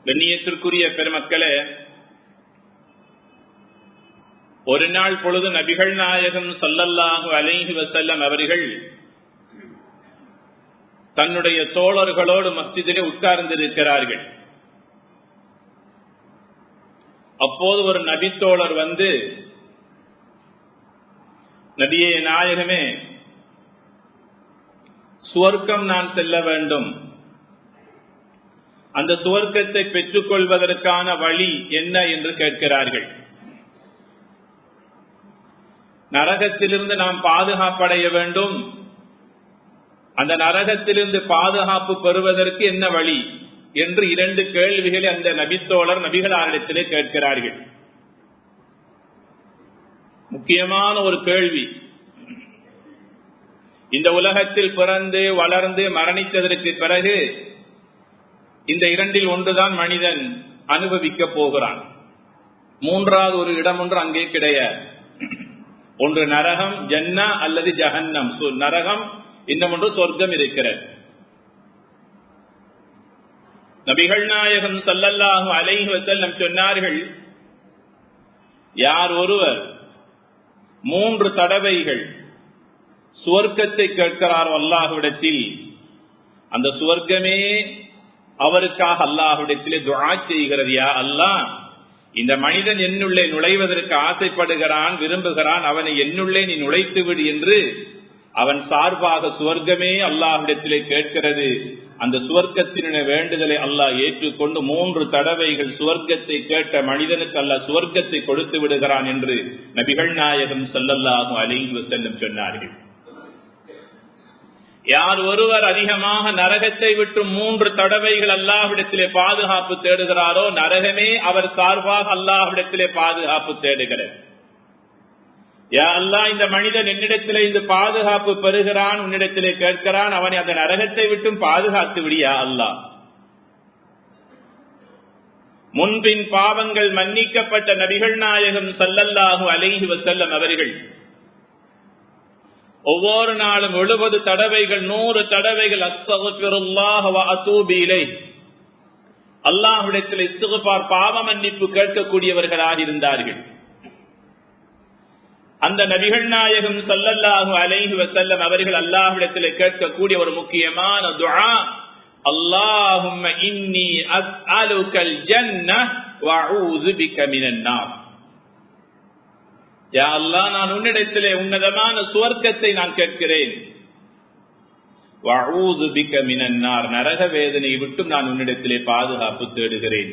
கண்ணியத்திற்குரிய பெருமக்களே ஒரு நாள் பொழுது நபிகள் நாயகம் சொல்லல்லாஹு அலைஹி வசல்லம் அவர்கள் தன்னுடைய தோழர்களோடு மஸ்ஜிதிலே உட்கார்ந்திருக்கிறார்கள் அப்போது ஒரு நபித்தோழர் வந்து நபியே நாயகமே சுவர்க்கம் நான் செல்ல வேண்டும் அந்த சுவர்க்கத்தை பெற்றுக் கொள்வதற்கான வழி என்ன என்று கேட்கிறார்கள் நரகத்திலிருந்து நாம் பாதுகாப்படைய வேண்டும் அந்த நரகத்திலிருந்து பாதுகாப்பு பெறுவதற்கு என்ன வழி என்று இரண்டு கேள்விகளை அந்த நபித்தோழர் நபிகளாரிடத்திலே கேட்கிறார்கள் முக்கியமான ஒரு கேள்வி இந்த உலகத்தில் பிறந்து வளர்ந்து மரணித்ததற்கு பிறகு இந்த இரண்டில் ஒன்றுதான் மனிதன் அனுபவிக்க போகிறான் மூன்றாவது ஒரு இடம் ஒன்று அங்கே கிடையாது ஒன்று நரகம் ஜன்னா அல்லது ஜஹன்னம் நரகம் இன்னும் ஒன்று சொர்க்கம் இருக்கிறது நபிகள் நாயகம் சல்லல்லாஹு அலைஹி வசல்லம் சொன்னார்கள் யார் ஒருவர் மூன்று தடவைகள் சுவர்க்கத்தை கேட்கிறாரோ அல்லாஹுவிடத்தில் அந்த சுவர்க்கமே அவருக்காக அல்லாஹுடத்திலே துவா செய்கிறது யா அல்லாஹ் இந்த மனிதன் என்னுள்ளே நுழைவதற்கு ஆசைப்படுகிறான் விரும்புகிறான் அவனை என்னுள்ளே நீ நுழைத்து விடு என்று அவன் சார்பாக சுவர்க்கமே அல்லாஹிடத்திலே கேட்கிறது அந்த சுவர்க்கத்தினுடைய வேண்டுதலை அல்லாஹ் ஏற்றுக்கொண்டு மூன்று தடவைகள் சுவர்க்கத்தை கேட்ட மனிதனுக்கு அல்லாஹ் சுவர்க்கத்தை கொடுத்து விடுகிறான் என்று நபிகள் நாயகம் சொல்லல்லாகும் அலிங்கு செல்லும் சொன்னார்கள் யார் ஒருவர் அதிகமாக நரகத்தை விட்டு மூன்று தடவைகள் அல்லாஹ்விடத்திலே பாதுகாப்பு தேடுகிறாரோ நரகமே அவர் சார்பாக அல்லாஹ்விடத்திலே பாதுகாப்பு தேடுகிறது யா அல்லா இந்த மனிதன் என்னிடத்திலே இந்த பாதுகாப்பு பெறுகிறான் உன்னிடத்திலே கேட்கிறான் அவனை அந்த நரகத்தை விட்டும் பாதுகாத்து விடியா அல்லா முன்பின் பாவங்கள் மன்னிக்கப்பட்ட நபிகள் நாயகம் சல்லல்லாஹு அலைஹி வசல்லம் அவர்கள் ஒவ்வொரு நாளும் எழுபது தடவைகள் நூறு தடவைகள் அஸ்தகுல்லாஹூபிலை அல்லாஹுடத்தில் இஸ்துகுபார் பாவ மன்னிப்பு கேட்கக்கூடியவர்களாக இருந்தார்கள் அந்த நபிகள் நாயகம் சல்லல்லாஹு அலைஹி வசல்லம் அவர்கள் அல்லாஹ்விடத்தில் கேட்கக்கூடிய ஒரு முக்கியமான துஆ அல்லாஹும்ம இன்னி அஸ்அலுகல் ஜன்னஹ் வஅஊது பிக மினன் நார் யா அல்லாஹ் நான் உன்னிடத்திலே உன்னதமான சுவர்க்கத்தை நான் கேட்கிறேன் வஅஊது பிக மினன் நார் நரக வேதனை விட்டும் நான் உன்னிடத்திலே பாதுகாப்பு தேடுகிறேன்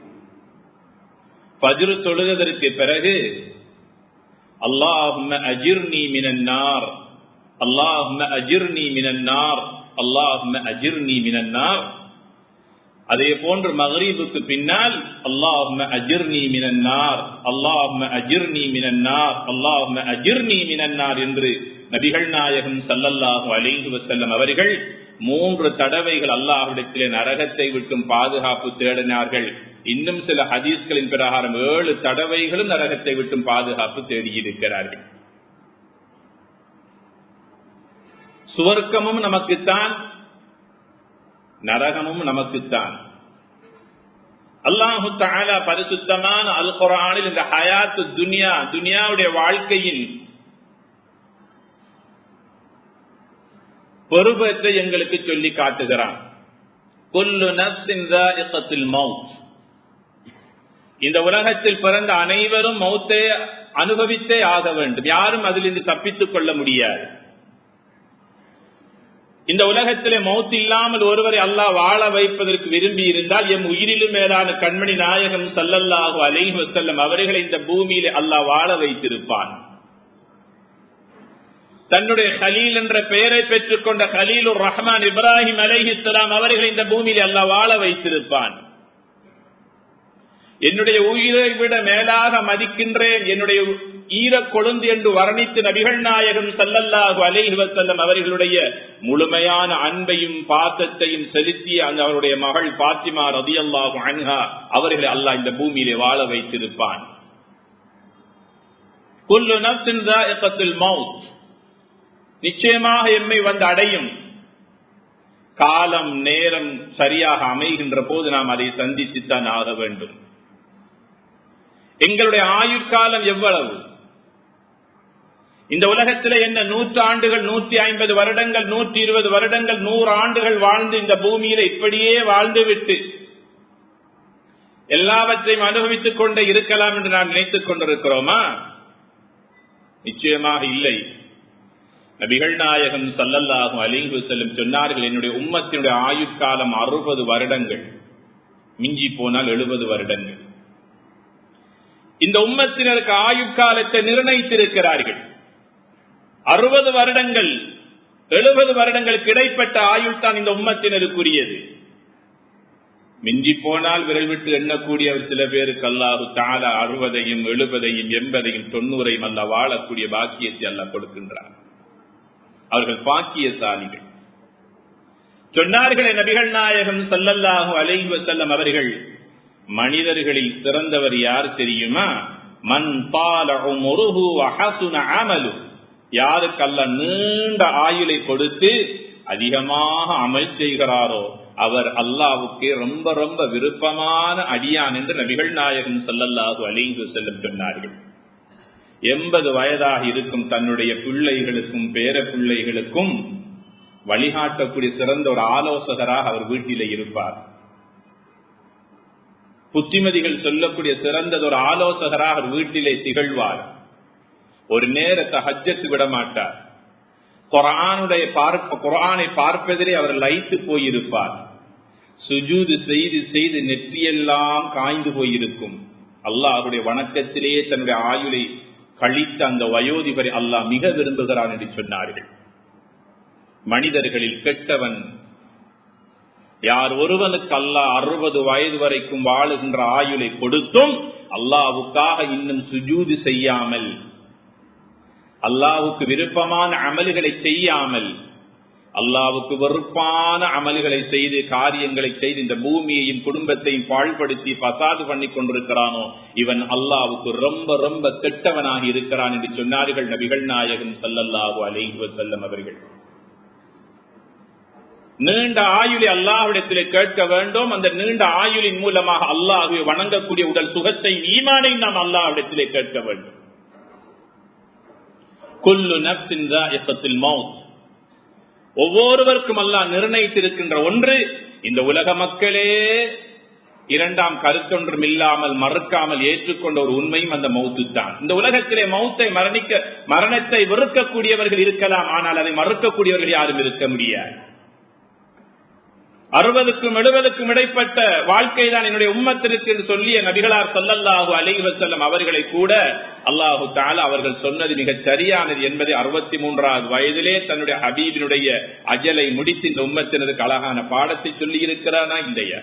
ஃபஜ்ர் தொழுதற்கு பிறகு اللهم أجرني من النار اللهم أجرني من النار اللهم أجرني من النار அதே போன்று மகரீபுக்கு பின்னால் அல்லாஹும அஜிர்னி மினன்னார் அல்லாஹும அஜிர்னி மினன்னார் அல்லாஹும அஜிர்னி மினன்னார் என்று நபிகள் நாயகம் சல்லல்லாஹு அலைஹி வசல்லம் அவர்கள் மூன்று தடவைகள் அல்லாஹ்விடத்திலே நரகத்தை விட்டும் பாதுகாப்பு தேடினார்கள் இன்னும் சில ஹதீஸ்களின் பிரகாரம் ஏழு தடவைகளும் நரகத்தை விட்டும் பாதுகாப்பு தேடியிருக்கிறார்கள் சுவர்க்கமும் நமக்குத்தான் நரகமும் நமக்குத்தான் அல்லாஹு தாலா பரிசுத்தமான அல் குரானில் இந்த ஹயாத்து துனியா துனியாவுடைய வாழ்க்கையின் பொறுப்பத்தை எங்களுக்கு சொல்லி காட்டுகிறான் கொல்லு நப்சின் மவுத் இந்த உலகத்தில் பிறந்த அனைவரும் மௌத்தை அனுபவித்தே ஆக வேண்டும் யாரும் அதிலிருந்து தப்பித்துக் கொள்ள முடியாது இந்த உலகத்திலே மௌத்து இல்லாமல் ஒருவரை அல்லாஹ் வாழ வைப்பதற்கு விரும்பி இருந்தால் எம் உயிரிலும் மேலான கண்மணி நாயகம் சல்லல்லாஹு அலைஹி வசல்லம் அவர்களை இந்த பூமியிலே அல்லாஹ் வாழ வைத்திருப்பான் தன்னுடைய ஹலீல் என்ற பெயரை பெற்றுக் கொண்ட ஹலீலுர் ரஹ்மான் இப்ராஹிம் அலைஹிஸ்லாம் அவர்களை இந்த பூமியில் அல்லாஹ் வாழ வைத்திருப்பான் என்னுடைய உயிரை விட மேலாக மதிக்கின்றேன் என்னுடைய ஈர கொழுந்து என்று வர்ணித்து நபிகள் நாயகம் சல்லல்லாஹு அலைஹி வசல்லம் அவர்களுடைய முழுமையான அன்பையும் பாசத்தையும் செலுத்திய அந்த அவருடைய மகள் பாத்திமா ரதி அல்லாஹு அன்ஹா அவர்களை அல்லாஹ் இந்த பூமியிலே வாழ வைத்திருப்பான் குல்லு நப்சின் மவுத் நிச்சயமாக எம்மை வந்து அடையும் காலம் நேரம் சரியாக அமைகின்ற போது நாம் அதை சந்தித்துத்தான் ஆக வேண்டும் எங்களுடைய ஆயுட்காலம் எவ்வளவு இந்த உலகத்தில் என்ன நூற்று ஆண்டுகள் நூற்றி ஐம்பது வருடங்கள் நூற்றி இருபது வருடங்கள் நூறு ஆண்டுகள் வாழ்ந்து இந்த பூமியில இப்படியே வாழ்ந்து விட்டு எல்லாவற்றையும் அனுபவித்துக் கொண்டே இருக்கலாம் என்று நாம் நினைத்துக் கொண்டிருக்கிறோமா நிச்சயமாக இல்லை நபிகள் நாயகம் சல்லல்லாகும் அலிங்கு செல்லும் சொன்னார்கள் என்னுடைய உம்மத்தினுடைய ஆயுட்காலம் அறுபது வருடங்கள் மிஞ்சி போனால் எழுபது வருடங்கள் இந்த உம்மத்தினருக்கு ஆயுட்காலத்தை நிர்ணயித்திருக்கிறார்கள் அறுபது வருடங்கள் எழுபது வருடங்களுக்கு இடைப்பட்ட ஆயுள் தான் இந்த உம்மத்தினருக்குரியது மிஞ்சி போனால் விரல் விட்டு எண்ணக்கூடியவர் சில பேருக்கு அல்லாஹு தால அறுபதையும் எழுபதையும் எண்பதையும் தொண்ணூறையும் அல்ல வாழக்கூடிய பாக்கியத்தை அல்ல கொடுக்கின்றார் அவர்கள் பாக்கியசாலிகள் சொன்னார்களே நபிகள் நாயகம் சல்லல்லாஹு அலைஹி செல்லம் அவர்கள் மனிதர்களில் சிறந்தவர் யார் தெரியுமா மண் பாலும் அமலு யாருக்கு அல்ல நீண்ட ஆயுளை கொடுத்து அதிகமாக அமல் செய்கிறாரோ அவர் அல்லாவுக்கு ரொம்ப ரொம்ப விருப்பமான அடியான் என்று நபிகள் நாயகம் சல்லல்லாஹு அலைஹி செல்லம் சொன்னார்கள் எண்பது வயதாக இருக்கும் தன்னுடைய பிள்ளைகளுக்கும் பேர பிள்ளைகளுக்கும் வழிகாட்டக்கூடிய சிறந்த ஒரு ஆலோசகராக அவர் வீட்டிலே இருப்பார் புத்திமதிகள் சொல்லக்கூடிய சிறந்தது ஒரு ஆலோசகராக அவர் வீட்டிலே திகழ்வார் ஒரு நேரத்தை ஹஜ்ஜத்து விட மாட்டார் குரானுடைய பார்ப்ப குரானை பார்ப்பதிலே அவர் லைத்து போயிருப்பார் சுஜூது செய்து செய்து நெற்றியெல்லாம் காய்ந்து போயிருக்கும் அல்லாஹ் அவருடைய வணக்கத்திலேயே தன்னுடைய ஆயுளை கழித்த அந்த வயோதிபரை அல்லாஹ் மிக விரும்புகிறான் என்று சொன்னார்கள் மனிதர்களில் கெட்டவன் யார் ஒருவனுக்கு அல்லாஹ் அறுபது வயது வரைக்கும் வாழுகின்ற ஆயுளை கொடுத்தும் அல்லாவுக்காக இன்னும் சுஜூது செய்யாமல் அல்லாவுக்கு விருப்பமான அமல்களை செய்யாமல் அல்லாவுக்கு வெறுப்பான அமல்களை செய்து காரியங்களை செய்து இந்த பூமியையும் குடும்பத்தையும் பாழ்படுத்தி பசாது பண்ணி கொண்டிருக்கிறானோ இவன் அல்லாவுக்கு ரொம்ப ரொம்ப கெட்டவனாக இருக்கிறான் என்று சொன்னார்கள் நபிகள் நாயகம் சல்லல்லாஹு அலைஹி செல்லம் அவர்கள் நீண்ட ஆயுளை அல்லாஹ்விடத்திலே கேட்க வேண்டும் அந்த நீண்ட ஆயுளின் மூலமாக அல்லாஹுவை வணங்கக்கூடிய உடல் சுகத்தை ஈமானை நாம் அல்லாஹ்விடத்திலே கேட்க வேண்டும் குல்லு நப்சின் மவுத் ஒவ்வொருவருக்கும் அல்லாஹ் நிர்ணயித்திருக்கின்ற ஒன்று இந்த உலக மக்களே இரண்டாம் கருத்தொன்றும் இல்லாமல் மறுக்காமல் ஏற்றுக்கொண்ட ஒரு உண்மையும் அந்த மௌத்து தான் இந்த உலகத்திலே மௌத்தை மரணிக்க மரணத்தை வெறுக்கக்கூடியவர்கள் இருக்கலாம் ஆனால் அதை மறுக்கக்கூடியவர்கள் யாரும் இருக்க முடியாது அறுபதுக்கும் எழுபதுக்கும் இடைப்பட்ட வாழ்க்கை தான் என்னுடைய உம்மத்திற்கு என்று சொல்லிய நபிகளார் சொல்லல்லாஹு அலைவ செல்லம் அவர்களை கூட அல்லாஹு தால அவர்கள் சொன்னது மிகச் சரியானது என்பதை அறுபத்தி மூன்றாவது வயதிலே தன்னுடைய ஹபீபினுடைய அஜலை முடித்து இந்த உம்மத்தினருக்கு அழகான பாடத்தை சொல்லி இருக்கிறானா இல்லையா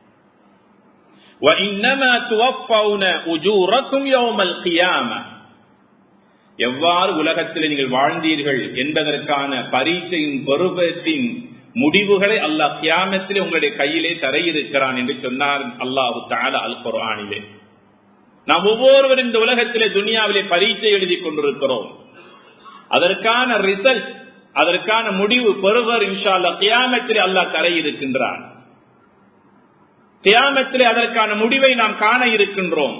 எவ்வாறு உலகத்தில் நீங்கள் வாழ்ந்தீர்கள் என்பதற்கான பரீட்சையின் பருவத்தின் முடிவுகளை அல்லாஹ் கியாமத்திலே உங்களுடைய கையிலே தர இருக்கிறான் என்று சொன்னார் அல்லாஹு தால அல் குரானிலே நாம் ஒவ்வொருவரும் இந்த உலகத்திலே துனியாவிலே பரீட்சை எழுதி கொண்டிருக்கிறோம் அதற்கான ரிசல்ட் அதற்கான முடிவு பெறுவர் இன்ஷா அல்லா கியாமத்திலே அல்லாஹ் தர இருக்கின்றான் கியாமத்திலே அதற்கான முடிவை நாம் காண இருக்கின்றோம்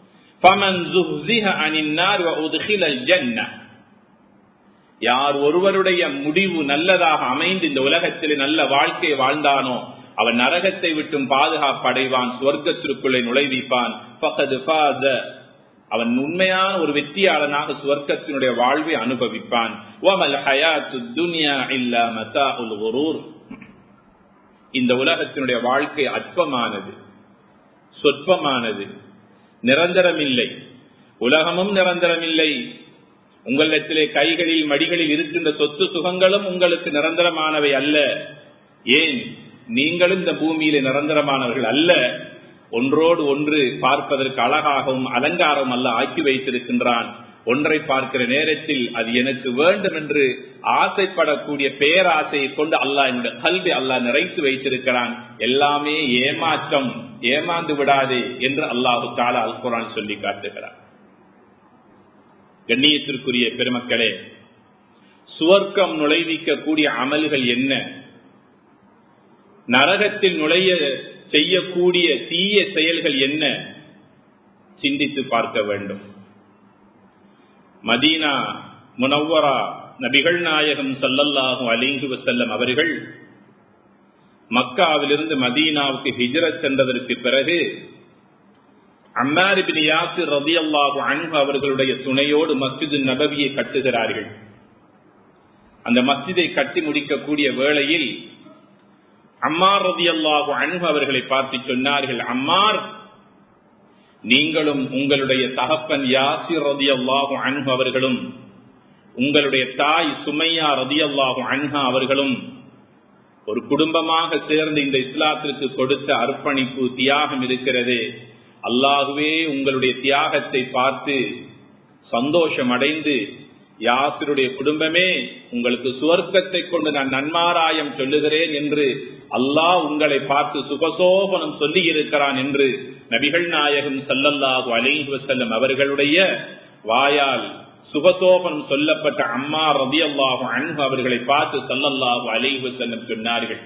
யார் ஒருவருடைய முடிவு நல்லதாக அமைந்து இந்த உலகத்தில் நல்ல வாழ்க்கையை வாழ்ந்தானோ அவன் நரகத்தை விட்டும் பாதுகாப்படைவான் சுவர்க்கத்திற்குள்ளே நுழைவிப்பான் அவன் உண்மையான ஒரு வெற்றியாளனாக சுவர்க்கத்தினுடைய வாழ்வை அனுபவிப்பான் இந்த உலகத்தினுடைய வாழ்க்கை அற்பமானது சொற்பமானது நிரந்தரமில்லை உலகமும் நிரந்தரமில்லை உங்களிடத்திலே கைகளில் மடிகளில் இருக்கின்ற சொத்து சுகங்களும் உங்களுக்கு நிரந்தரமானவை அல்ல ஏன் நீங்களும் இந்த பூமியில நிரந்தரமானவர்கள் அல்ல ஒன்றோடு ஒன்று பார்ப்பதற்கு அழகாகவும் அலங்காரம் அல்ல ஆக்கி வைத்திருக்கின்றான் ஒன்றை பார்க்கிற நேரத்தில் அது எனக்கு வேண்டும் என்று ஆசைப்படக்கூடிய பேராசையை கொண்டு அல்லாஹ் என்னுடைய கல்வி அல்லாஹ் நிறைத்து வைத்திருக்கிறான் எல்லாமே ஏமாற்றம் ஏமாந்து விடாதே என்று அல்லாஹு தாலா அல் குரான் சொல்லி காட்டுகிறார் கண்ணியத்திற்குரிய பெருமக்களே சுவர்க்கம் நுழைவிக்கக்கூடிய அமல்கள் என்ன நரகத்தில் நுழைய செய்யக்கூடிய தீய செயல்கள் என்ன சிந்தித்து பார்க்க வேண்டும் மதீனா முனவ்வரா நபிகள் நாயகம் சல்லல்லாஹு அலிங்கு வசல்லம் அவர்கள் மக்காவிலிருந்து மதீனாவுக்கு ஹிஜரத் சென்றதற்கு பிறகு அம்மாரிபின் யாசிர் ரதி அல்லாஹு அன்பு அவர்களுடைய துணையோடு மஸ்ஜிது நபவியை கட்டுகிறார்கள் அந்த மஸ்ஜிதை கட்டி முடிக்கக்கூடிய வேளையில் அம்மார் ரதி அல்லாஹு அன்பு அவர்களை பார்த்து சொன்னார்கள் அம்மார் நீங்களும் உங்களுடைய தகப்பன் யாசிர் ரதி அல்லாஹு அன்பு அவர்களும் உங்களுடைய தாய் சுமையா ரதி அல்லாஹு அன்ஹா அவர்களும் ஒரு குடும்பமாக சேர்ந்து இந்த இஸ்லாத்திற்கு கொடுத்த அர்ப்பணிப்பு தியாகம் இருக்கிறது அல்லாகுவே உங்களுடைய தியாகத்தை பார்த்து சந்தோஷம் அடைந்து யாசருடைய குடும்பமே உங்களுக்கு சுவர்க்கத்தை கொண்டு நான் நன்மாராயம் சொல்லுகிறேன் என்று அல்லாஹ் உங்களை பார்த்து சுகசோபனம் சொல்லி இருக்கிறான் என்று நபிகள் நாயகம் சல்லல்லாஹு அலைஹி வசல்லம் அவர்களுடைய வாயால் சுபசோபனம் சொல்லப்பட்ட அம்மா ரபி அல்லாஹு அன்பு அவர்களை பார்த்து சல்லல்லாஹு அலைஹி வசல்லம் சொன்னார்கள்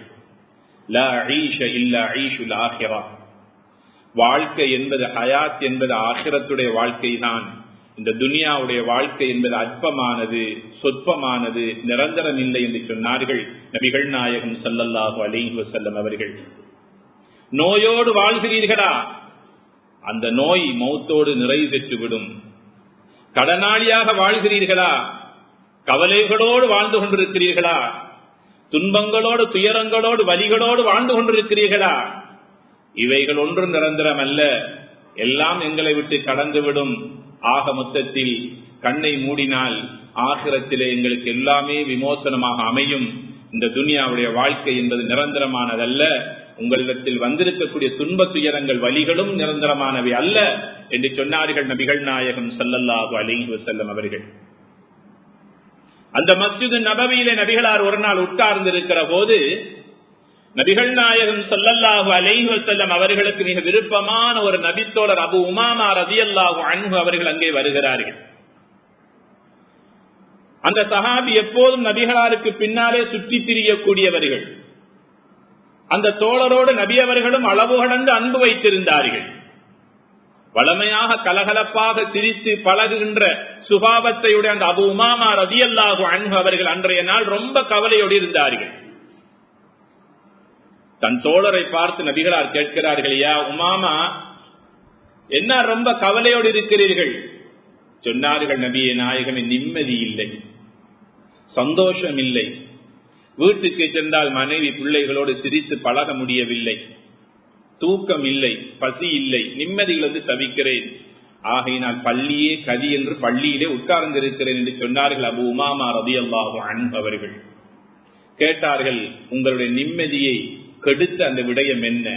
வாழ்க்கை என்பது ஹயாத் என்பது ஆசிரத்துடைய வாழ்க்கை தான் இந்த துனியாவுடைய வாழ்க்கை என்பது அற்பமானது சொற்பமானது நிரந்தரம் இல்லை என்று சொன்னார்கள் நபிகள் நாயகம் சல்லல்லாஹு அலைஹி வசல்லம் அவர்கள் நோயோடு வாழ்கிறீர்களா அந்த நோய் மௌத்தோடு நிறைவு பெற்றுவிடும் கடனாளியாக வாழ்கிறீர்களா கவலைகளோடு வாழ்ந்து கொண்டிருக்கிறீர்களா துன்பங்களோடு துயரங்களோடு வலிகளோடு வாழ்ந்து கொண்டிருக்கிறீர்களா இவைகள் ஒன்றும் நிரந்தரம் அல்ல எல்லாம் எங்களை விட்டு கடந்துவிடும் ஆக மொத்தத்தில் கண்ணை மூடினால் ஆகிரத்திலே எங்களுக்கு எல்லாமே விமோசனமாக அமையும் இந்த துனியாவுடைய வாழ்க்கை என்பது நிரந்தரமானதல்ல உங்களிடத்தில் வந்திருக்கக்கூடிய துன்ப துயரங்கள் வலிகளும் நிரந்தரமானவை அல்ல என்று சொன்னார்கள் நபிகள் நாயகம் சல்லல்லாஹு அலிஹி வசல்லம் அவர்கள் அந்த மஸ்ஜிது நபவியிலே நபிகளார் ஒரு நாள் உட்கார்ந்து இருக்கிற போது நபிகள் நாயகம் சொல்லல்லாஹு அலைஹி வசல்லம் அவர்களுக்கு மிக விருப்பமான ஒரு நபித்தோழர் அபு உமாமா ரதி அல்லாஹு அன்பு அவர்கள் அங்கே வருகிறார்கள் அந்த சஹாபி எப்போதும் நபிகளாருக்கு பின்னாலே சுற்றி திரியக்கூடியவர்கள் அந்த தோழரோடு நபி அவர்களும் அளவு கடந்து அன்பு வைத்திருந்தார்கள் வளமையாக கலகலப்பாக சிரித்து பழகுகின்ற சுபாவத்தையுடைய அந்த அபு உமாமா ரதி அல்லாஹு அன்பு அவர்கள் அன்றைய நாள் ரொம்ப கவலையோடு இருந்தார்கள் தன் தோழரை பார்த்து நபிகளார் கேட்கிறார்கள் யா உமாமா என்ன ரொம்ப கவலையோடு இருக்கிறீர்கள் சொன்னார்கள் நபிய நாயகமே நிம்மதி இல்லை சந்தோஷம் இல்லை வீட்டுக்கு சென்றால் மனைவி பிள்ளைகளோடு சிரித்து பழக முடியவில்லை தூக்கம் இல்லை பசி இல்லை நிம்மதியிலிருந்து தவிக்கிறேன் ஆகையினால் பள்ளியே கதி என்று பள்ளியிலே உட்கார்ந்திருக்கிறேன் என்று சொன்னார்கள் அபு உமாமா ரதி அல்லாஹு அன்பவர்கள் கேட்டார்கள் உங்களுடைய நிம்மதியை கெடுத்த அந்த விடயம் என்ன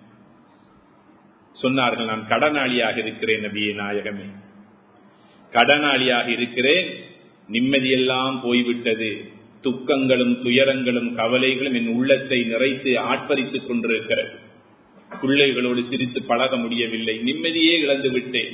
சொன்னார்கள் நான் கடனாளியாக இருக்கிறேன் நபியே நாயகமே கடனாளியாக இருக்கிறேன் நிம்மதியெல்லாம் போய்விட்டது துக்கங்களும் துயரங்களும் கவலைகளும் என் உள்ளத்தை நிறைத்து ஆட்பரித்துக் கொண்டிருக்கிறது பிள்ளைகளோடு சிரித்து பழக முடியவில்லை நிம்மதியே இழந்து விட்டேன்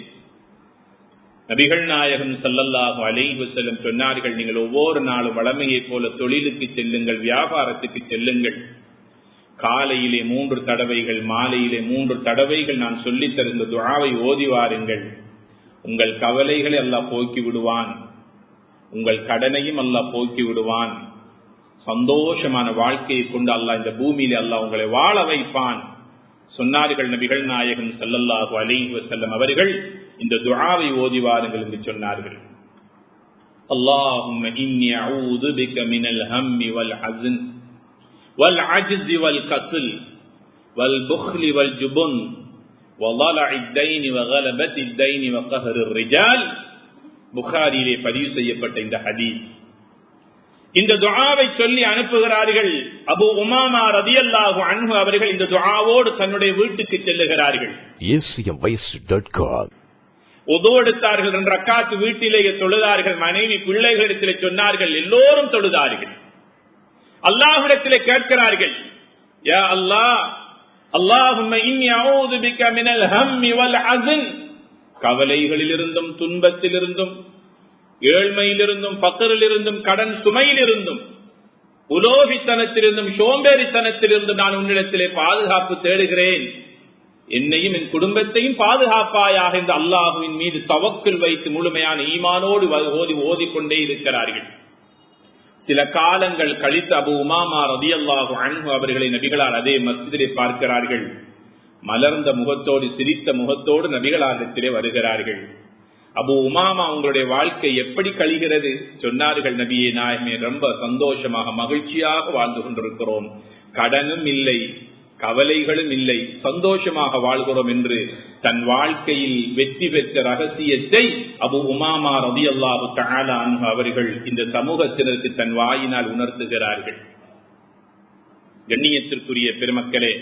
நபிகள் நாயகம் சல்லல்லாஹு அலைஹி செல்லும் சொன்னார்கள் நீங்கள் ஒவ்வொரு நாளும் வளமையைப் போல தொழிலுக்கு செல்லுங்கள் வியாபாரத்துக்கு செல்லுங்கள் காலையிலே மூன்று தடவைகள் மாலையிலே மூன்று தடவைகள் நான் சொல்லித் தருந்த துழாவை ஓதி வாருங்கள் உங்கள் கவலைகளை எல்லாம் போக்கி விடுவான் உங்கள் கடனையும் அல்லாஹ் போக்கி விடுவான் சந்தோஷமான வாழ்க்கையை கொண்டு அல்லாஹ் இந்த பூமியில அல்லாஹ் உங்களை வாழ வைப்பான் சொன்னார்கள் நபிகள் நாயகம் சல்லல்லாஹு அலைஹி வஸல்லம் அவர்கள் இந்த துஆவை ஓதி வாருங்கள் என்று சொன்னார்கள் اللهم إني أعوذ بك من الهم والحزن والعجز والكسل والبخل والجبن وضلع الدين وغلبة الدين وقهر الرجال புகாரியிலே பதிவு செய்யப்பட்ட இந்த ஹதீஸ் இந்த துஆவை சொல்லி அனுப்புகிறார்கள் அபு உமாமா ரதியல்லாஹு அன்ஹு அவர்கள் இந்த துஆவோடு தன்னுடைய வீட்டுக்கு செல்லுகிறார்கள் acmvoice.com உது எடுத்தார்கள் என்ற அக்காத்து வீட்டிலேயே தொழுதார்கள் மனைவி பிள்ளைகளிடத்திலே சொன்னார்கள் எல்லோரும் தொழுதார்கள் அல்லாஹ்விடத்திலே கேட்கிறார்கள் யா அல்லாஹ் அல்லாஹும்ம இன்னி அஊது பிக மினல் ஹம்மி வல் ஹஸன் கவலைகளிலிருந்தும் துன்பத்திலிருந்தும் ஏழ்மையிலிருந்தும் பக்கரிலிருந்தும் கடன் சுமையிலிருந்தும் உலோகித்தனத்திலிருந்தும் சோம்பேறித்தனத்திலிருந்து நான் உன்னிடத்திலே பாதுகாப்பு தேடுகிறேன் என்னையும் என் குடும்பத்தையும் பாதுகாப்பாயாக இந்த அல்லாஹுவின் மீது தவக்கில் வைத்து முழுமையான ஈமானோடு ஓதி ஓதிக்கொண்டே இருக்கிறார்கள் சில காலங்கள் கழித்து அபு உமாமா ரதி அல்லாஹு அன்பு அவர்களை நபிகளால் அதே மசிதிலே பார்க்கிறார்கள் மலர்ந்த முகத்தோடு சிரித்த முகத்தோடு நபிகளாரிடத்திலே வருகிறார்கள் அபு உமாமா உங்களுடைய வாழ்க்கை எப்படி கழிகிறது சொன்னார்கள் நபியே நாயமே ரொம்ப சந்தோஷமாக மகிழ்ச்சியாக வாழ்ந்து கொண்டிருக்கிறோம் கடனும் இல்லை கவலைகளும் இல்லை சந்தோஷமாக வாழ்கிறோம் என்று தன் வாழ்க்கையில் வெற்றி பெற்ற ரகசியத்தை அபு உமாமா ரதி அல்லாஹு தாலான் அவர்கள் இந்த சமூகத்தினருக்கு தன் வாயினால் உணர்த்துகிறார்கள் கண்ணியத்திற்குரிய பெருமக்களே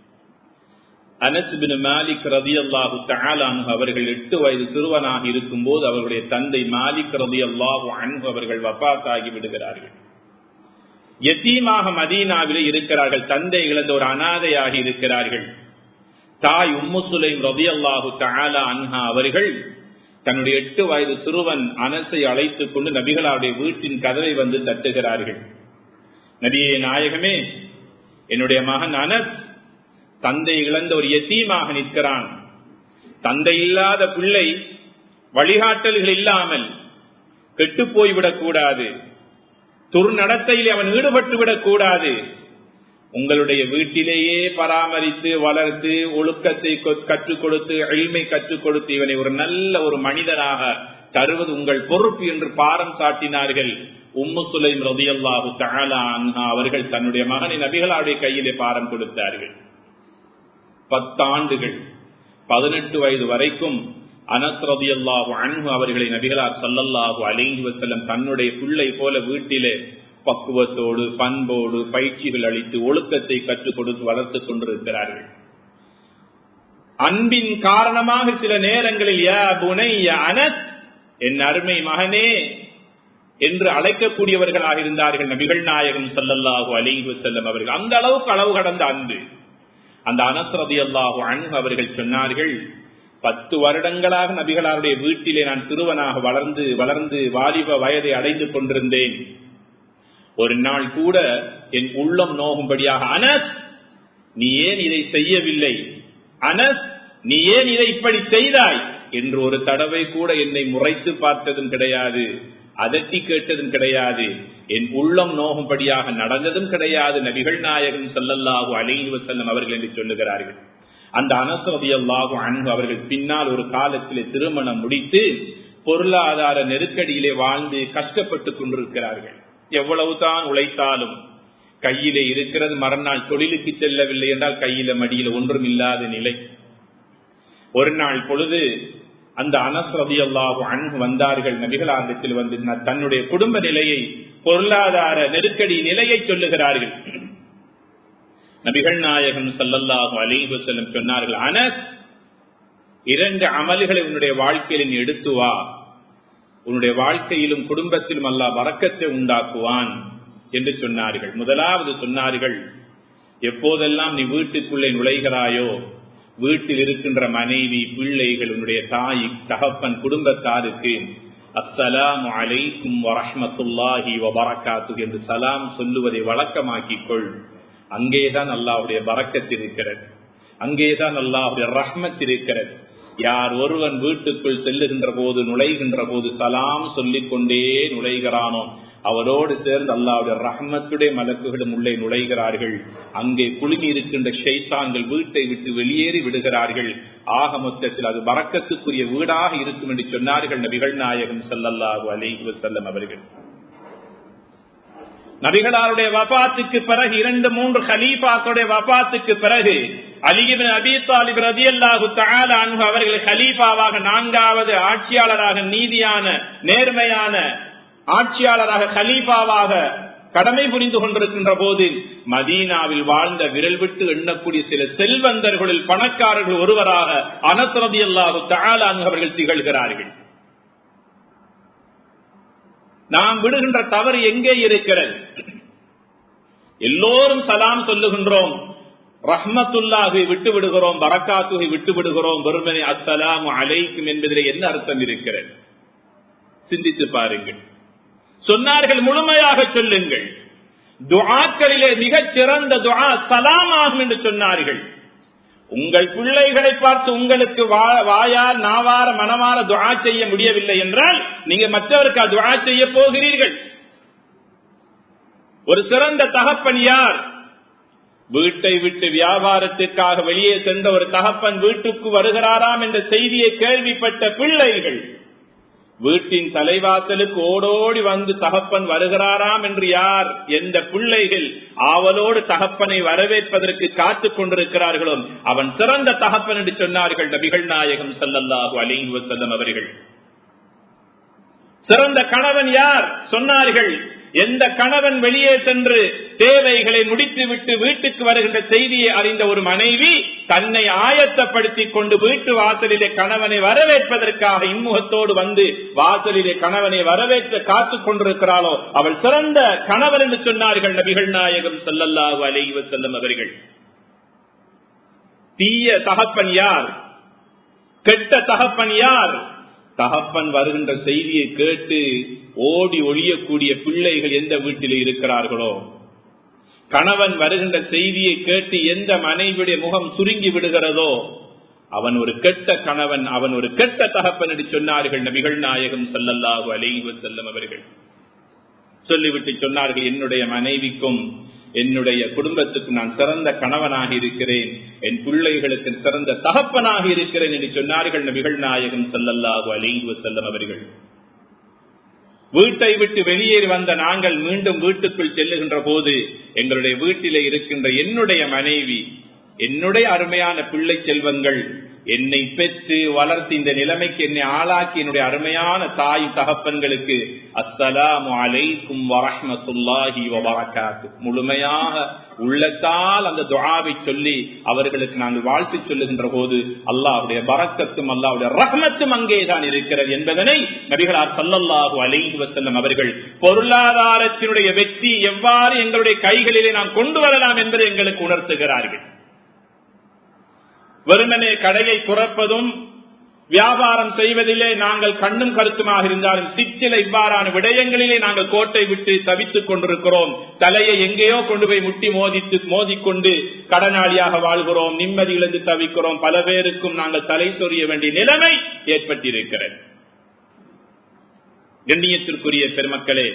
அனசுபின் மாலிக் ரதி அல்லாஹு தாலான் அவர்கள் எட்டு வயது சிறுவனாக இருக்கும் போது அவருடைய தந்தை மாலிக் ரதி அல்லாஹு அன்பு அவர்கள் வபாத்தாகி விடுகிறார்கள் எத்தீமாக மதீனாவிலே இருக்கிறார்கள் தந்தை இழந்த ஒரு அனாதையாக இருக்கிறார்கள் தாய் உம்மு சுலைம் ரதி அல்லாஹு தாலா அன்ஹா அவர்கள் தன்னுடைய எட்டு வயது சிறுவன் அனசை அழைத்துக் கொண்டு நபிகளாருடைய வீட்டின் கதவை வந்து தட்டுகிறார்கள் நபியே நாயகமே என்னுடைய மகன் அனஸ் தந்தை இழந்த ஒரு எத்தீமாக நிற்கிறான் தந்தை இல்லாத பிள்ளை வழிகாட்டல்கள் இல்லாமல் கெட்டு போய்விடக் கூடாது துர்நடத்தையில் அவன் ஈடுபட்டு விடக் கூடாது உங்களுடைய வீட்டிலேயே பராமரித்து வளர்த்து ஒழுக்கத்தை கற்றுக் கொடுத்து எளிமை கற்றுக் கொடுத்து இவனை ஒரு நல்ல ஒரு மனிதனாக தருவது உங்கள் பொறுப்பு என்று பாரம் சாட்டினார்கள் உம்மு சுலைம் ரதியல்லாஹு தகாலா அவர்கள் தன்னுடைய மகனை நபிகளாவுடைய கையிலே பாரம் கொடுத்தார்கள் பத்தாண்டுகள் பதினெட்டு வயது வரைக்கும் அனஸ் ரதி அல்லாஹு அன்பு அவர்களை நபிகளார் சல்லல்லாஹு அலிங்கி வசல்லம் தன்னுடைய பிள்ளை போல வீட்டிலே பக்குவத்தோடு பண்போடு பயிற்சிகள் அளித்து ஒழுக்கத்தை கற்றுக் கொடுத்து வளர்த்துக் கொண்டிருக்கிறார்கள் அன்பின் காரணமாக சில நேரங்களில் அனஸ் என் அருமை மகனே என்று அழைக்கக்கூடியவர்களாக இருந்தார்கள் நபிகள் நாயகம் சல்லல்லாஹு அலிங்கி வசல்லம் அவர்கள் அந்த அளவுக்கு அளவு கடந்த அன்பு அந்த அனஸ்ரதி அல்லாஹு அன்பு அவர்கள் சொன்னார்கள் பத்து வருடங்களாக நபிகளாருடைய வீட்டிலே நான் சிறுவனாக வளர்ந்து வளர்ந்து வாலிப வயதை அடைந்து கொண்டிருந்தேன் ஒரு நாள் கூட என் உள்ளம் நோகும்படியாக அனஸ் நீ ஏன் இதை செய்யவில்லை அனஸ் நீ ஏன் இதை இப்படி செய்தாய் என்று ஒரு தடவை கூட என்னை முறைத்து பார்த்ததும் கிடையாது அதட்டி கேட்டதும் கிடையாது என் உள்ளம் நோகும்படியாக நடந்ததும் கிடையாது நபிகள் நாயகன் சொல்லல்லாஹு அலிஹி வசல்லம் அவர்கள் என்று சொல்லுகிறார்கள் அந்த அனசதியல்லாகும் அன்பு அவர்கள் பின்னால் ஒரு காலத்திலே திருமணம் முடித்து பொருளாதார நெருக்கடியிலே வாழ்ந்து கஷ்டப்பட்டுக் கொண்டிருக்கிறார்கள் எவ்வளவுதான் உழைத்தாலும் கையிலே இருக்கிறது மறுநாள் தொழிலுக்கு செல்லவில்லை என்றால் கையில மடியில ஒன்றும் இல்லாத நிலை ஒரு நாள் பொழுது அந்த அனஸ்ரதி அல்லாஹு அன்பு வந்தார்கள் நபிகளாண்டத்தில் வந்து தன்னுடைய குடும்ப நிலையை பொருளாதார நெருக்கடி நிலையை சொல்லுகிறார்கள் நபிகள் நாயகம் சல்லல்லாஹு அலிஹு செல்லம் சொன்னார்கள் அனஸ் இரண்டு அமல்களை உன்னுடைய வாழ்க்கையில் நீ எடுத்து வா உன்னுடைய வாழ்க்கையிலும் குடும்பத்திலும் அல்லா வரக்கத்தை உண்டாக்குவான் என்று சொன்னார்கள் முதலாவது சொன்னார்கள் எப்போதெல்லாம் நீ வீட்டுக்குள்ளே நுழைகிறாயோ வீட்டில் இருக்கின்ற மனைவி பிள்ளைகள் உன்னுடைய தாய் தகப்பன் குடும்பத்தாருக்கு அஸ்ஸலாம் அலைக்கும் வரஹமத்துல்லாஹி வபரகாத்து என்று சலாம் சொல்லுவதை வழக்கமாக்கிக் கொள் அங்கேதான் அல்லாவுடைய பறக்கத் இருக்கிறது அங்கேதான் அல்லாவுடைய ரஹ்மத் இருக்கிறது யார் ஒருவன் வீட்டுக்குள் செல்லுகின்ற போது நுழைகின்ற போது சலாம் சொல்லிக் கொண்டே நுழைகிறானோ அவரோடு சேர்ந்து அல்லாவுடைய ரஹ்மத்துடைய மலக்குகளும் உள்ளே நுழைகிறார்கள் அங்கே குழுமி இருக்கின்ற ஷைத்தான்கள் வீட்டை விட்டு வெளியேறி விடுகிறார்கள் ஆக மொத்தத்தில் அது பறக்கத்துக்குரிய வீடாக இருக்கும் என்று சொன்னார்கள் நபிகள் நாயகம் சல்லல்லாஹு அலிஹி வசல்லம் அவர்கள் நபிகளாருடைய வபாத்துக்கு பிறகு இரண்டு மூன்று ஹலீஃபாக்களுடைய வபாத்துக்கு பிறகு அலிபின் அபி தாலிப் ரதி அல்லாஹு அன்பு அவர்கள் ஹலீஃபாவாக நான்காவது ஆட்சியாளராக நீதியான நேர்மையான ஆட்சியாளராக ஹலீஃபாவாக கடமை புரிந்து கொண்டிருக்கின்ற போது மதீனாவில் வாழ்ந்த விரல் விட்டு எண்ணக்கூடிய சில செல்வந்தர்களில் பணக்காரர்கள் ஒருவராக அனசரதி அல்லாஹு தாலான் அவர்கள் திகழ்கிறார்கள் நாம் விடுகின்ற தவறு எங்கே இருக்கிறது எல்லோரும் சலாம் சொல்லுகின்றோம் ரஹ்மத்துல்லாஹை விட்டு விடுகிறோம் பரக்காத்துகை விட்டு விடுகிறோம் வெறுமனை அஸ்ஸலாம் அலைக்கும் என்பதில் என்ன அர்த்தம் இருக்கிறது சிந்தித்து பாருங்கள் சொன்னார்கள் முழுமையாக சொல்லுங்கள் துஆக்களிலே மிகச் சிறந்த துஆ சலாம் ஆகும் என்று சொன்னார்கள் உங்கள் பிள்ளைகளை பார்த்து உங்களுக்கு வாயால் நாவார மனமாற துஆ செய்ய முடியவில்லை என்றால் நீங்க மற்றவருக்கு துஆ செய்ய போகிறீர்கள் ஒரு சிறந்த தகப்பன் யார் வீட்டை விட்டு வியாபாரத்திற்காக வெளியே சென்ற ஒரு தகப்பன் வீட்டுக்கு வருகிறாராம் என்ற செய்தியை கேள்விப்பட்ட பிள்ளைகள் வீட்டின் தலைவாசலுக்கு ஓடோடி வந்து தகப்பன் வருகிறாராம் என்று யார் எந்த பிள்ளைகள் ஆவலோடு தகப்பனை வரவேற்பதற்கு காத்துக் கொண்டிருக்கிறார்களோ அவன் சிறந்த தகப்பன் என்று சொன்னார்கள் நபிகள் நாயகம் சல்லல்லாஹு அலிங்கு வசல்லம் அவர்கள் சிறந்த கணவன் யார் சொன்னார்கள் எந்த கணவன் வெளியே சென்று தேவைகளை முடித்துவிட்டு வீட்டுக்கு வருகின்ற செய்தியை அறிந்த ஒரு மனைவி தன்னை ஆயத்தப்படுத்திக் கொண்டு வீட்டு வாசலிலே கணவனை வரவேற்பதற்காக இன்முகத்தோடு வந்து வாசலிலே கணவனை வரவேற்ற காத்துக் கொண்டிருக்கிறாளோ அவள் சிறந்த கணவன் என்று சொன்னார்கள் நபிகள் நாயகம் செல்லல்லாஹு அலைவ செல்லும் அவர்கள் தீய தகப்பன் யார் கெட்ட தகப்பன் யார் தகப்பன் வருகின்ற செய்தியை கேட்டு ஓடி ஒழியக்கூடிய பிள்ளைகள் எந்த வீட்டில் இருக்கிறார்களோ கணவன் வருகின்ற செய்தியை கேட்டு எந்த மனைவியுடைய முகம் சுருங்கி விடுகிறதோ அவன் ஒரு கெட்ட கணவன் அவன் ஒரு கெட்ட தகப்பன் என்று சொன்னார்கள் நபிகள் நாயகம் செல்லல்லாஹு அலைவ செல்லும் அவர்கள் சொல்லிவிட்டு சொன்னார்கள் என்னுடைய மனைவிக்கும் என்னுடைய குடும்பத்துக்கு நான் சிறந்த கணவனாக இருக்கிறேன் என் பிள்ளைகளுக்கு சிறந்த தகப்பனாக இருக்கிறேன் என்று சொன்னார்கள் நபிகள் நாயகம் செல்லல்லாஹு அலைவ செல்லம் அவர்கள் வீட்டை விட்டு வெளியேறி வந்த நாங்கள் மீண்டும் வீட்டுக்குள் செல்லுகின்ற போது எங்களுடைய வீட்டிலே இருக்கின்ற என்னுடைய மனைவி என்னுடைய அருமையான பிள்ளை செல்வங்கள் என்னை பெற்று வளர்த்து இந்த நிலைமைக்கு என்னை ஆளாக்கி என்னுடைய அருமையான தாய் தகப்பன்களுக்கு அஸ்ஸலாமு அலைக்கும் வரஹமத்துல்லாஹி வபரகாத்து முழுமையாக உள்ளத்தால் அந்த துஆவை சொல்லி அவர்களுக்கு நாங்கள் வாழ்த்து சொல்லுகின்ற போது அல்லாஹுடைய பரக்கத்தும் அல்லாஹுடைய ரஹமத்தும் அங்கேதான் இருக்கிறது என்பதனை நபிகளார் சல்லல்லாஹு அலைஹி வசல்லம் அவர்கள் பொருளாதாரத்தினுடைய வெற்றி எவ்வாறு எங்களுடைய கைகளிலே நாம் கொண்டு வரலாம் என்பதை எங்களுக்கு உணர்த்துகிறார்கள் வெறுமனே கடையை துறப்பதும் வியாபாரம் செய்வதிலே நாங்கள் கண்ணும் கருத்துமாக இருந்தாலும் சிற்சில இவ்வாறான விடயங்களிலே நாங்கள் கோட்டை விட்டு தவித்துக் கொண்டிருக்கிறோம் தலையை எங்கேயோ கொண்டு போய் முட்டி மோதித்து மோதிக்கொண்டு கடனாளியாக வாழ்கிறோம் நிம்மதியிலிருந்து தவிக்கிறோம் பல பேருக்கும் நாங்கள் தலை சொரிய வேண்டிய நிலைமை ஏற்பட்டிருக்கிறது கண்ணியத்திற்குரிய பெருமக்களே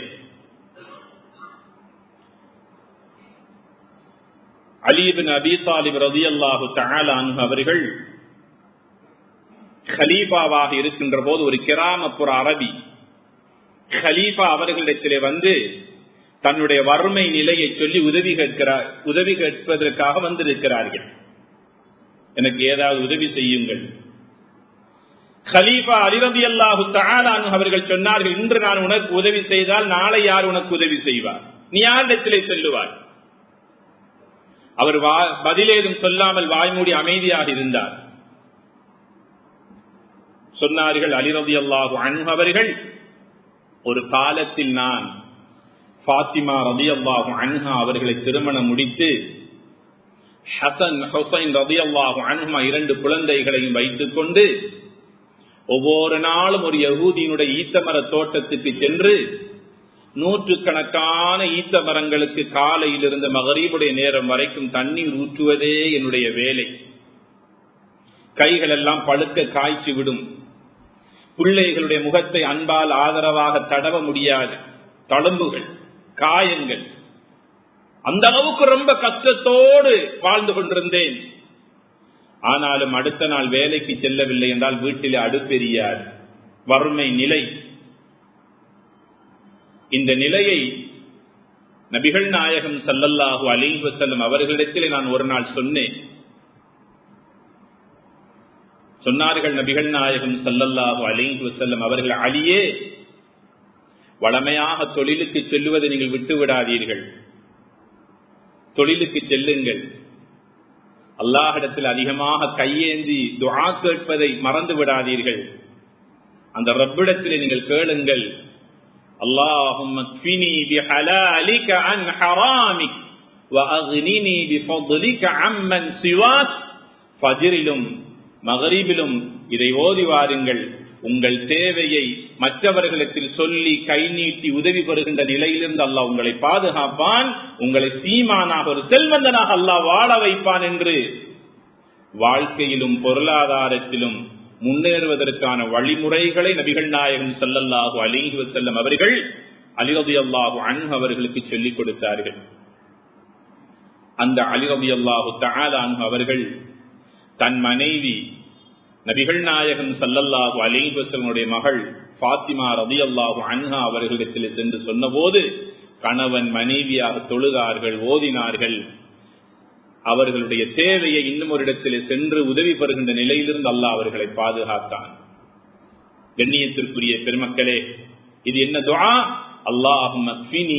அலீபின் அபி தாலிப் ரதி அல்லாஹு தகாலான் அவர்கள் ஹலீஃபாவாக இருக்கின்ற போது ஒரு கிராமப்புற அரபி ஹலீஃபா அவர்களிடத்திலே வந்து தன்னுடைய வறுமை நிலையை சொல்லி உதவி கேட்கிறார் உதவி கேட்பதற்காக வந்திருக்கிறார்கள் எனக்கு ஏதாவது உதவி செய்யுங்கள் ஹலீஃபா அலிரதி அல்லாஹு தகாலான் அவர்கள் சொன்னார்கள் இன்று நான் உனக்கு உதவி செய்தால் நாளை யார் உனக்கு உதவி செய்வார் நீ யாரிடத்திலே செல்லுவார் அவர் பதிலேதும் சொல்லாமல் வாய்மூடி அமைதியாக இருந்தார் சொன்னார்கள் அலிரதி அல்லாஹு அன்பு அவர்கள் ஒரு காலத்தில் நான் பாத்திமா ரதி அல்லாஹு அன்ஹா அவர்களை திருமணம் முடித்து ஹசன் ஹுசைன் ரதி அல்லாஹு அன்ஹா இரண்டு குழந்தைகளையும் வைத்துக் கொண்டு ஒவ்வொரு நாளும் ஒரு யகூதியினுடைய ஈத்தமர தோட்டத்துக்கு சென்று நூற்றுக்கணக்கான ஈத்த மரங்களுக்கு காலையில் இருந்த மகரீபுடைய நேரம் வரைக்கும் தண்ணீர் ஊற்றுவதே என்னுடைய வேலை கைகள் எல்லாம் பழுக்க காய்ச்சி விடும் பிள்ளைகளுடைய முகத்தை அன்பால் ஆதரவாக தடவ முடியாது தழும்புகள் காயங்கள் அந்த அளவுக்கு ரொம்ப கஷ்டத்தோடு வாழ்ந்து கொண்டிருந்தேன் ஆனாலும் அடுத்த நாள் வேலைக்கு செல்லவில்லை என்றால் வீட்டில் அடுப்பெரியார் வறுமை நிலை இந்த நிலையை நபிகள் நாயகம் சல்லல்லாஹு அலி வசல்லம் அவர்களிடத்தில் நான் ஒரு நாள் சொன்னேன் சொன்னார்கள் நபிகள் நாயகம் சல்லல்லாஹு அலி வசல்லம் அவர்கள் அலியே வளமையாக தொழிலுக்கு செல்லுவதை நீங்கள் விட்டு விடாதீர்கள் தொழிலுக்கு செல்லுங்கள் அல்லாஹிடத்தில் அதிகமாக கையேந்தி துஆ கேட்பதை மறந்து விடாதீர்கள் அந்த ரப்பிடத்தில் நீங்கள் கேளுங்கள் اللهم اكفني بحلالك عن حرامك واغنني بفضلك عمن سواك ஃபஜ்ரிலும் மகரிபிலும் இதை ஓதி வாருங்கள் உங்கள் தேவையை மற்றவர்களுக்கு சொல்லி கை நீட்டி உதவி பெறுகின்ற நிலையிலிருந்து அல்லாஹ் உங்களை பாதுகாப்பான் உங்களை சீமானாக ஒரு செல்வந்தனாக அல்லாஹ் வாழ வைப்பான் என்று வாழ்க்கையிலும் பொருளாதாரத்திலும் முன்னேறுவதற்கான வழிமுறைகளை நபிகள் நாயகம் செல்லல்லாஹு அலிஹி செல்லம் அவர்கள் அலிரதி அல்லாஹு அன்பு அவர்களுக்கு சொல்லிக் கொடுத்தார்கள் அந்த அலிரதி அல்லாஹு அன்பு அவர்கள் தன் மனைவி நபிகள் நாயகம் சல்லல்லாஹு அலிஹசனுடைய மகள் பாத்திமா ரதி அல்லாஹு அன்ஹா அவர்களிடத்தில் சென்று சொன்னபோது கணவன் மனைவியாக தொழுதார்கள் ஓதினார்கள் அவர்களுடைய தேவையை இன்னும் ஒரு இடத்தில் சென்று உதவி பெறுகின்ற நிலையிலிருந்து அல்லாஹ் அவர்களை பாதுகாத்தான் கண்ணியத்திற்குரிய பெருமக்களே இது என்ன துவா அல்லாஹும்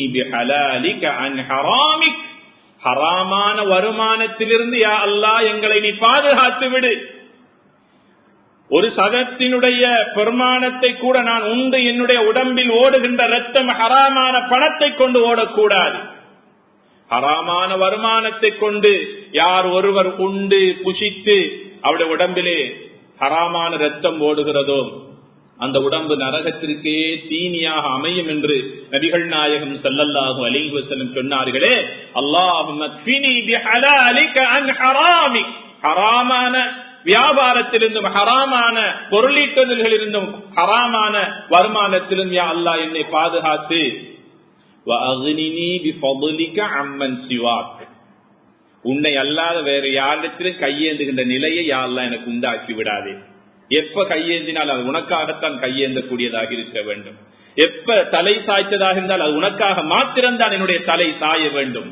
ஹராமான வருமானத்திலிருந்து யா அல்லாஹ் எங்களை நீ பாதுகாத்து விடு ஒரு சதத்தினுடைய பெருமானத்தை கூட நான் உண்டு என்னுடைய உடம்பில் ஓடுகின்ற ரத்தம் ஹராமான பணத்தை கொண்டு ஓடக்கூடாது ஹராமான வருமானத்தை கொண்டு யார் ஒருவர் உண்டு புஷித்து அவருடைய உடம்பிலே ஹராமான ரத்தம் ஓடுகிறதோ அந்த உடம்பு நரகத்திற்கே தீனியாக அமையும் என்று நபிகள் நாயகம் சல்லல்லாஹு அலிஹி வசலம் சொன்னார்களே அல்லாஹும் ஹராமான வியாபாரத்திலிருந்தும் ஹராமான பொருளீட்டுதல்களிலிருந்தும் ஹராமான வருமானத்திலும் யா அல்லா என்னை பாதுகாத்து உன்னை அல்லாத வேற யாரிடத்திலும் கையேந்துகின்ற நிலையை யாரெல்லாம் எனக்கு உண்டாக்கி விடாதே எப்ப கையேந்தினால் அது உனக்காகத்தான் கையேந்தக்கூடியதாக இருக்க வேண்டும் எப்ப தலை சாய்த்ததாக இருந்தால் அது உனக்காக மாத்திரம்தான் என்னுடைய தலை சாய வேண்டும்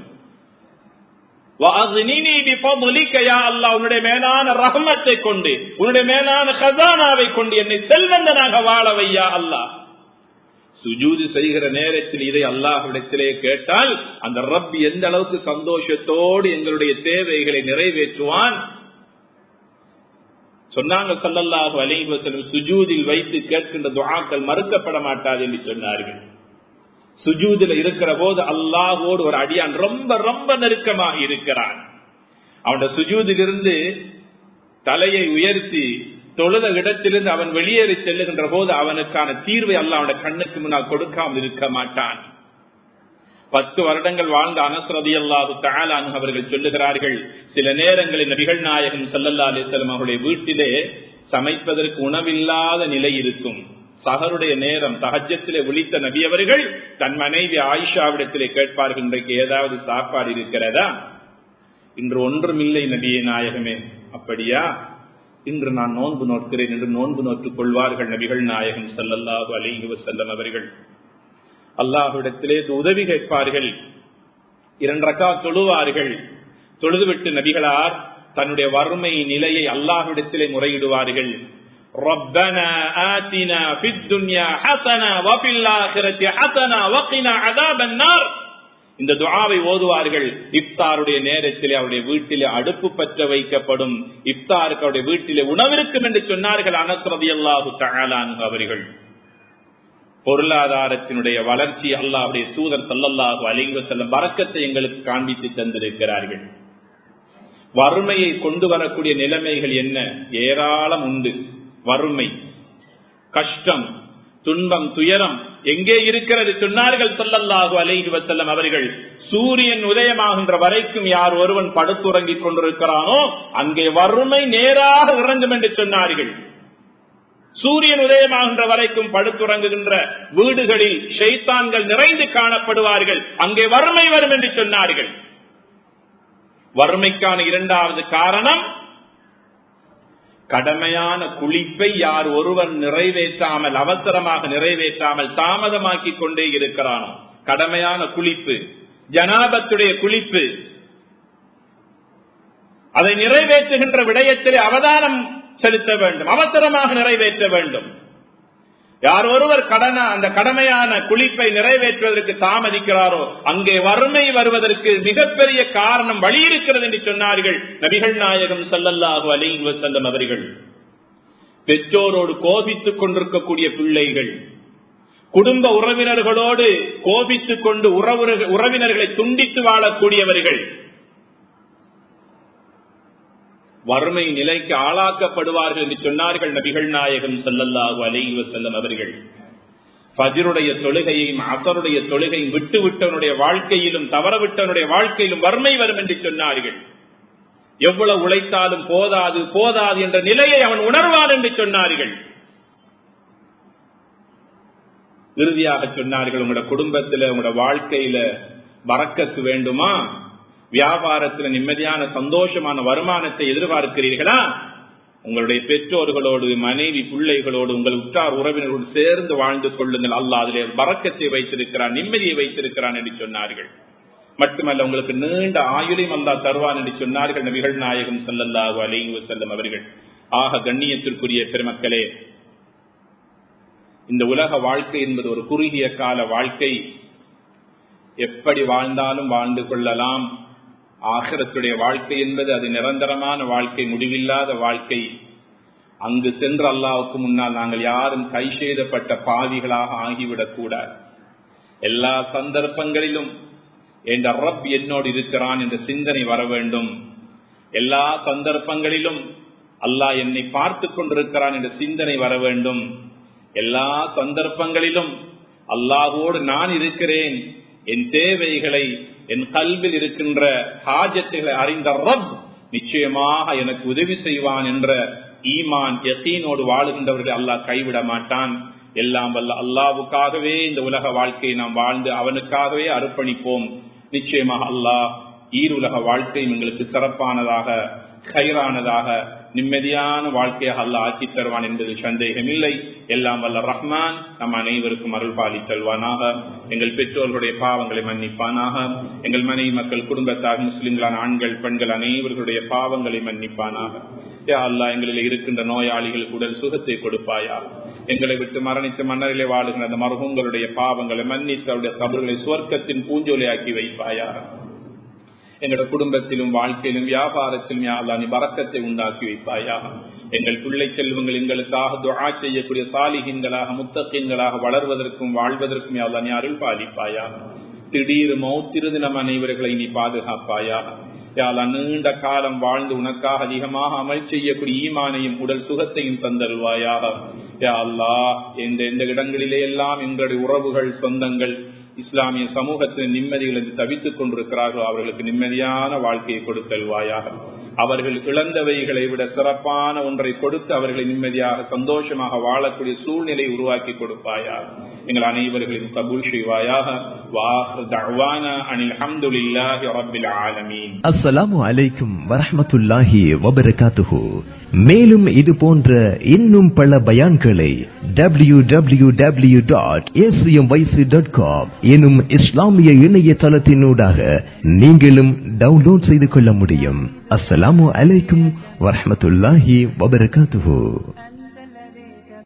உன்னுடைய மேலான ரஹமத்தை கொண்டு உன்னுடைய மேலான கசானாவை கொண்டு என்னை செல்வந்தனாக வாழ வையா அல்லாஹ் சுஜூது செய்கிற நேரத்தில் இதை அல்லாஹ்விடத்திலே கேட்டால் அந்த ரப் எந்த அளவுக்கு சந்தோஷத்தோடு எங்களுடைய தேவைகளை நிறைவேற்றுவான் சொன்னாங்க சல்லல்லாஹு அலைவசலம் சுஜூதில் வைத்து கேட்கின்ற துவாக்கள் மறுக்கப்பட மாட்டாது என்று சொன்னார்கள் சுஜூதில் இருக்கிற போது அல்லாஹோடு ஒரு அடியான் ரொம்ப ரொம்ப நெருக்கமாக இருக்கிறான் அவனுடைய சுஜூதில் இருந்து தலையை உயர்த்தி தொழுத இடத்திலிருந்து அவன் வெளியேறி செல்லுகின்ற போது அவனுக்கான தீர்வை அல்ல அவனுடைய கண்ணுக்கு முன்னால் கொடுக்காமல் இருக்க மாட்டான் பத்து வருடங்கள் வாழ்ந்த அனஸ்ரதி அல்லாஹு தாலான் அவர்கள் சொல்லுகிறார்கள் சில நேரங்களில் நபிகள் நாயகம் சல்லல்லா அலிஸ்லாம் அவருடைய வீட்டிலே சமைப்பதற்கு உணவில்லாத நிலை இருக்கும் சகருடைய நேரம் தகஜத்திலே ஒழித்த நபியவர்கள் தன் மனைவி ஆயிஷாவிடத்திலே கேட்பார்கள் இன்றைக்கு ஏதாவது சாப்பாடு இருக்கிறதா இன்று ஒன்றுமில்லை நபியே நாயகமே அப்படியா இன்று நான் நோன்பு நோக்கிறேன் என்று நோன்பு நோற்றுக் கொள்வார்கள் நபிகள் நாயகம் சல்லல்லாஹு அலிஹி வசல்லம் அவர்கள் அல்லாஹுடத்திலே உதவி கேட்பார்கள் இரண்டரக்கா தொழுவார்கள் தொழுதுவிட்டு நபிகளார் தன்னுடைய வறுமை நிலையை அல்லாஹுடத்திலே முறையிடுவார்கள் ربنا آتنا في الدنيا حسنة وفي الآخرة حسنة وقنا عذاب النار இந்த துஆவை ஓதுவார்கள் இப்தாருடைய நேரத்தில் அவருடைய வீட்டிலே அடுப்பு பற்ற வைக்கப்படும் இப்தாருக்கு அவருடைய வீட்டிலே உணவிருக்கும் என்று சொன்னார்கள் அனஸ்ரதி அல்லாஹு தகாலான் அவர்கள் பொருளாதாரத்தினுடைய வளர்ச்சி அல்லாவுடைய தூதர் சல்லல்லாஹு அலிங்க செல்லும் வரக்கத்தை எங்களுக்கு காண்பித்து தந்திருக்கிறார்கள் வறுமையை கொண்டு வரக்கூடிய நிலைமைகள் என்ன ஏராளம் உண்டு வறுமை கஷ்டம் துன்பம் துயரம் எங்கே இருக்கிறது சொன்னார்கள் சொல்லல்லாஹு அலைஹி வசல்லம் அவர்கள் சூரியன் உதயமாகின்ற வரைக்கும் யார் ஒருவன் படுத்துறங்கிக் கொண்டிருக்கிறானோ அங்கே வறுமை நேராக இறங்கும் என்று சொன்னார்கள் சூரியன் உதயமாகின்ற வரைக்கும் படுத்துறங்குகின்ற வீடுகளில் ஷைத்தான்கள் நிறைந்து காணப்படுவார்கள் அங்கே வறுமை வரும் என்று சொன்னார்கள் வறுமைக்கான இரண்டாவது காரணம் கடமையான குளிப்பை யார் ஒருவன் நிறைவேற்றாமல் அவசரமாக நிறைவேற்றாமல் தாமதமாக்கி கொண்டே இருக்கிறானோ கடமையான குளிப்பு ஜனாபத்துடைய குளிப்பு அதை நிறைவேற்றுகின்ற விடயத்திலே அவதானம் செலுத்த வேண்டும் அவசரமாக நிறைவேற்ற வேண்டும் யார் ஒருவர் கடன அந்த கடமையான குளிப்பை நிறைவேற்றுவதற்கு தாமதிக்கிறாரோ அங்கே வறுமை வருவதற்கு மிகப்பெரிய காரணம் வழி இருக்கிறது என்று சொன்னார்கள் நபிகள் நாயகம் சல்லல்லாஹு அலிங் வசல்லம் அவர்கள் பெற்றோரோடு கோபித்துக் கொண்டிருக்கக்கூடிய பிள்ளைகள் குடும்ப உறவினர்களோடு கோபித்துக் கொண்டு உறவினர்களை துண்டித்து வாழக்கூடியவர்கள் வறுமை நிலைக்கு ஆளாக்கப்படுவார்கள் என்று சொன்னார்கள் நபிகள் நாயகம் ஸல்லல்லாஹு அலைஹி வஸல்லம் அவர்கள் ஃபஜ்ருடைய தொழுகையையும் அசருடைய தொழுகையும் விட்டுவிட்டவனுடைய வாழ்க்கையிலும் தவறவிட்டவனுடைய வாழ்க்கையிலும் வறுமை வரும் என்று சொன்னார்கள் எவ்வளவு உழைத்தாலும் போதாது போதாது என்ற நிலையை அவன் உணர்வான் என்று சொன்னார்கள் இறுதியாக சொன்னார்கள் உங்களோட குடும்பத்துல உங்களோட வாழ்க்கையில வரக்கத்து வேண்டுமா வியாபாரத்துல நிம்மதியான சந்தோஷமான வருமானத்தை எதிர்பார்க்கிறீர்களா உங்களுடைய பெற்றோர்களோடு மனைவி பிள்ளைகளோடு உங்கள் உற்றார் உறவினர்களோடு சேர்ந்து வாழ்ந்து கொள்ளுங்கள் அல்லாஹ் அதிலே வரக்கத்தை வைத்திருக்கிறான் நிம்மதியை வைத்திருக்கிறான் என்று சொன்னார்கள் மட்டுமல்ல உங்களுக்கு நீண்ட ஆயுளையும் அல்லாஹ் தருவான் என்று சொன்னார்கள் நபிகள் நாயகம் ஸல்லல்லாஹு அலைஹி வஸல்லம் அவர்கள் ஆக கண்ணியத்திற்குரிய பெருமக்களே இந்த உலக வாழ்க்கை என்பது ஒரு குறுகிய கால வாழ்க்கை எப்படி வாழ்ந்தாலும் வாழ்ந்து கொள்ளலாம் ஆகிரத்துடைய வாழ்க்கை என்பது அது நிரந்தரமான வாழ்க்கை முடிவில்லாத வாழ்க்கை அங்கு சென்று அல்லாவுக்கு முன்னால் நாங்கள் யாரும் கை செய்தப்பட்ட பாவிகளாக ஆகிவிடக் கூடாது எல்லா சந்தர்ப்பங்களிலும் என்ற ரப் என்னோடு இருக்கிறான் என்ற சிந்தனை வர வேண்டும் எல்லா சந்தர்ப்பங்களிலும் அல்லாஹ் என்னை பார்த்து கொண்டிருக்கிறான் என்ற சிந்தனை வர வேண்டும் எல்லா சந்தர்ப்பங்களிலும் அல்லாஹோடு நான் இருக்கிறேன் என் தேவைகளை என் கல்வில் இருக்கின்ற ஹாஜத்துகளை அறிந்த ரப் நிச்சயமாக எனக்கு உதவி செய்வான் என்ற ஈமான் யசீனோடு வாழுகின்றவர்கள் அல்லாஹ் கைவிட மாட்டான் எல்லாம் வல்ல அல்லாவுக்காகவே இந்த உலக வாழ்க்கையை நாம் வாழ்ந்து அவனுக்காகவே அர்ப்பணிப்போம் நிச்சயமாக அல்லாஹ் ஈருலக வாழ்க்கையும் எங்களுக்கு சிறப்பானதாக கைரானதாக நிம்மதியான வாழ்க்கையாக அல்ல ஆக்கி தருவான் என்பதில் சந்தேகமில்லை எல்லாம் வல்ல ரஹ்மான் நம் அனைவருக்கும் அருள் பாலி தருவானாக எங்கள் பெற்றோர்களுடைய பாவங்களை மன்னிப்பானாக எங்கள் மனைவி மக்கள் குடும்பத்தார் முஸ்லிம்களான ஆண்கள் பெண்கள் அனைவர்களுடைய பாவங்களை மன்னிப்பானாக யா அல்லா எங்களில் இருக்கின்ற நோயாளிகளுக்கு உடல் சுகத்தை கொடுப்பாயா எங்களை விட்டு மரணித்து மன்னரிலே வாழுகிற அந்த மருகங்களுடைய பாவங்களை மன்னித்து அவருடைய கபர்களை சுவர்க்கத்தின் பூஞ்சோலியாக்கி வைப்பாயா எங்களோட குடும்பத்திலும் வாழ்க்கையிலும் வியாபாரத்திலும் யாழ்லா நீ வரக்கத்தை உண்டாக்கி வைப்பாயா எங்கள் பிள்ளை செல்வங்கள் எங்களுக்காக துழா செய்யக்கூடிய சாலிகின்களாக முத்தகீன்களாக வளர்வதற்கும் வாழ்வதற்கும் யாழ்லா நீ அருள் பாலிப்பாயா திடீர் மௌத்திருது நம் அனைவர்களை நீ பாதுகாப்பாயா யாழ் நீண்ட காலம் வாழ்ந்து உனக்காக அதிகமாக அமல் செய்யக்கூடிய ஈமானையும் உடல் சுகத்தையும் தந்தருவாயாக யா அல்லா எந்த எந்த இடங்களிலே எல்லாம் எங்களுடைய உறவுகள் சொந்தங்கள் இஸ்லாமிய சமூகத்தில் நிம்மதிகள் தவித்துக் கொண்டிருக்கிறார்களோ அவர்களுக்கு நிம்மதியான வாழ்க்கையை கொடுத்தல்வாயாக அவர்கள் இழந்தவைகளை விட சிறப்பான ஒன்றை கொடுத்து அவர்களை நிம்மதியாக சந்தோஷமாக வாழக்கூடிய சூழ்நிலை உருவாக்கி கொடுப்பாயா எங்கள் அனைவர்களையும் கபூல் செய்வாயாக அனில் அஹமதுல்லாஹி ரப்பில் ஆலமீன் அஸ்ஸலாமு அலைக்கும் வரஹ்மத்துல்லாஹி வபரகாத்துஹு மேலும் இது போன்ற இன்னும் பல பயான்களை W W W dot dot com எனும் இஸ்லாமிய இணையதளத்தினூடாக நீங்களும் டவுன்லோட் செய்து கொள்ள முடியும் அஸ்ஸலாமு அலைக்கும் வரஹ்மத்துல்லாஹி வபரகாத்துஹு